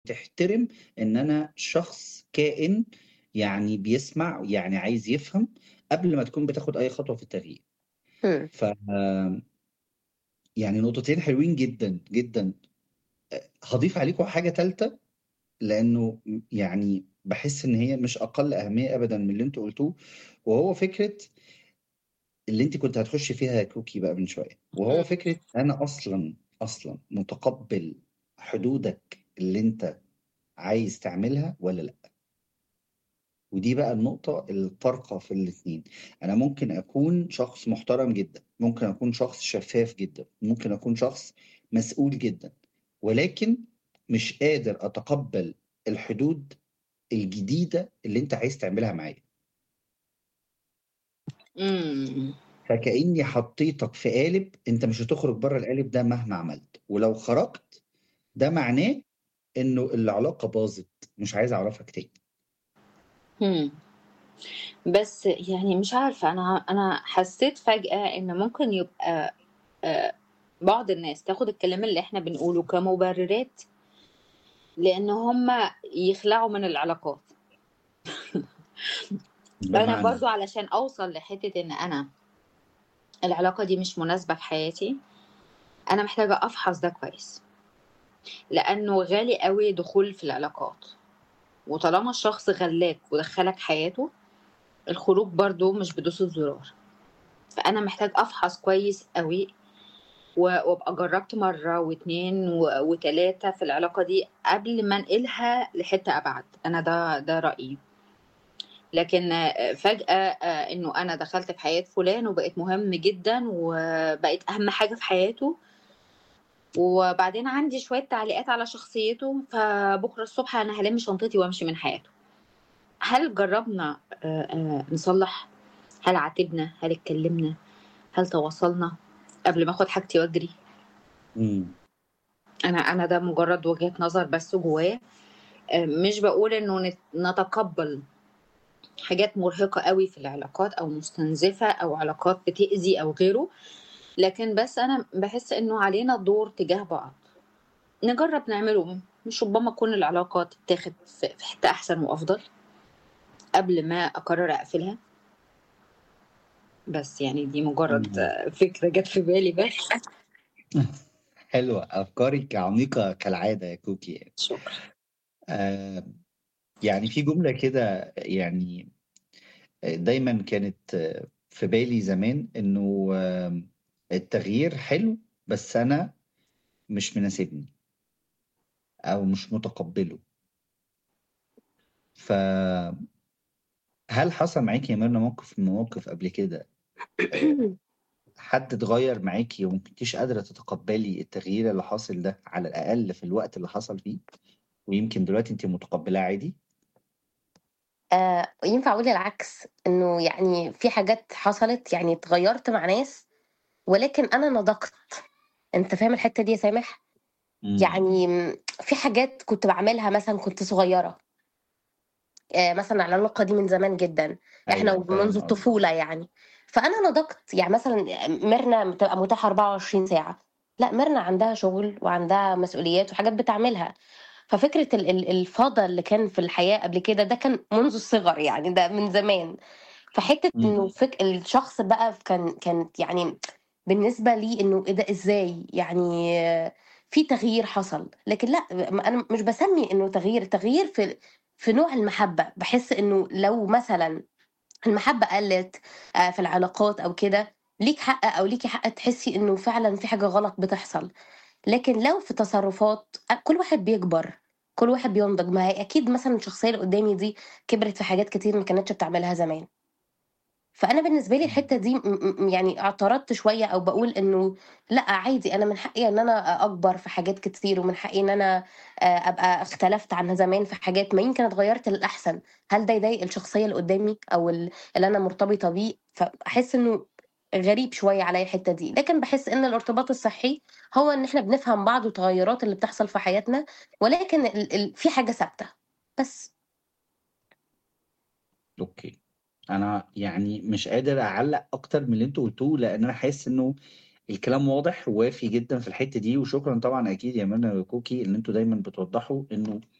تحترم إن أنا شخص كائن يعني بيسمع، يعني عايز يفهم قبل ما تكون بتاخد أي خطوة في التغيير. إمم. ف يعني نقطتين حلوين جدًا، جدًا. أ هاضيف عليكم حاجة تالتة، لإنه م يعني باحس إن هي مش أقل أهمية أبدًا من اللي أنتم قُلتوه، وهو فكرة اللي أنتِ كنتِ هتخشي فيها يا كوكي بقى من شوية، وهو إمم. فكرة أنا أصلًا، أصلًا متقبّل حدودك اللي أنت عايز تعملها والّا لأ؟ ودي بقى النقطة الفارقة في الاتنين. أنا ممكن أكون شخص محترم جدًا، ممكن أكون شخص شفاف جدًا، ممكن أكون شخص مسؤول جدًا، ولكن مش قادر أتقبّل الحدود الجديدة اللي أنت عايز تعملها معايا. إمم. فكإني حطيتك في قالب أنت مش هتخرج برّه القالب ده مهما عملت، ولو خرجت ده معناه إنه العلاقة باظت، مش عايز أعرفك تاني. إمم. بس يعني مش عارفة أنا أنا حسّيت فجأة إن ممكن يبقى آآ بعض الناس تاخد الكلام اللي إحنا بنقوله كمبررات لإن هم يخلعوا من العلاقات. أنا بمعنى؟ برضه علشان أوصل لحتّة إن أنا العلاقة دي مش مناسبة في حياتي، أنا محتاجة أفحص ده كويس. لإنه غالي أوي دخول في العلاقات، وطالما الشخص غلّاك ودخّلك حياته، الخروج برضه مش بدوس الزرار. فأنا محتاج أفحص كويس أوي و وأبقى جرّبت مرّة و2 و و3 في العلاقة دي قبل ما أنقلها لحتّة أبعد، أنا ده ده رأيي. لكن فجأة آآ إنه أنا دخلت في حياة فُلان وبقيت مهم جدًا وبقيت أهم حاجة في حياته وبعدين عندي شوية تعليقات على شخصيته، فبُكرة الصبح أنا هالِم شنطتي وأمشي من حياته. هل جرّبنا آآ آآ نصلّح؟ هل عاتبنا، هل اتكلّمنا، هل تواصلنا قبل ما آخُد حاجتي وأجري؟ إمم. أنا أنا ده مجرّد وجهة نظر بس جوّايا، آآ مش باقول إنه نت نتقبّل حاجات مرهقة أوي في العلاقات أو مستنزفة أو علاقات بتأذي أو غيره، لكن بس أنا باحس إنه علينا دور تجاه بعض. نجرّب نعمله، مش ربما تكون العلاقة تتاخد في في حتّة أحسن وأفضل قبل ما أقرّر أقفلها. بس يعني دي مجرّد إمم. فكرة جات في بالي بس. حلوة، أفكارِك عميقة كالعادة يا كوكي يعني. شكرًا. آآ يعني في جملة كده يعني آآ دايمًا كانت في بالي زمان إنه آمم التغيير حلو، بس أنا مش مناسبني. أو مش متقبّله. ف هل حصل معاكِ يا ميرنا موقف من المواقف قبل كده آآ حد اتغيّر معاكِ وما كنتيش قادرة تتقبّلي التغيير اللي حاصل ده على الأقل في الوقت اللي حصل فيه، ويمكن دلوقتي أنتِ متقبّلاه عادي؟ آآ ينفع أقول العكس، إنه يعني في حاجات حصلت يعني اتغيّرت مع ناس، ولكن أنا نضجت. أنت فاهم الحتّة دي يا سامح؟ إمم. يعني م في حاجات كنت باعملها مثلًا كنت صغيّرة. آآ مثلًا العلاقة دي من زمان جدًا، إحنا أيوه، ومنذ فاهم قصدِك. الطفولة يعني. فأنا نضجت، يعني مثلًا ميرنا بتبقى متاحة 24 ساعة، لأ ميرنا عندها شغل وعندها مسؤوليات وحاجات بتعملها. ففكرة ال ال الفضا اللي كان في الحياة قبل كده ده كان منذ الصغر يعني ده من زمان. فحتّة إنه إمم. فك الشخص بقى كان كانت يعني بالنسبة لي إنه إيه ده إزاي؟ يعني في تغيير حصل، لكن لأ م أنا مش باسمّي إنه تغيير، التغيير في في نوع المحبة. باحس إنه لو مثلًا المحبة قَلِّت آآ في العلاقات أو كده، ليك حق أو ليكِ حق تحسّي إنه فعلًا في حاجة غلط بتحصل. لكن لو في تصرفات أ كل واحد بيكبر، كل واحد بينضج، ما هي أكيد مثلًا الشخصية اللي قدّامي دي كبرت في حاجات كتير ما كانتش بتعملها زمان. فأنا بالنسبة لي إمم. الحتّة دي م م يعني اعترضت شوية أو باقول إنه لأ عادي أنا من حقي إن أنا أ أكبر في حاجات كتير ومن حقي إن أنا آآ أبقى اختلفت عن زمان في حاجات، ما يمكن اتغيّرت للأحسن. هل ده يضايق الشخصية اللي قدّامي أو ال اللي أنا مرتبطة بيه؟ فأحس إنه غريب شوية عليّا الحتّة دي. لكن باحس إن الارتباط الصحّي هو إن إحنا بنفهم بعض والتغيّرات اللي بتحصل في حياتنا، ولكن ال ال في حاجة ثابتة، بس. أوكي. أنا يعني مش قادر أعلّق أكتر من اللي أنتم قُلتوه، لإن أنا حاسس إنه الكلام واضح ووافي جدا في الحته دي وشكرا طبعا اكيد يا منى وكوكي ان انتوا دايما بتوضحوا انه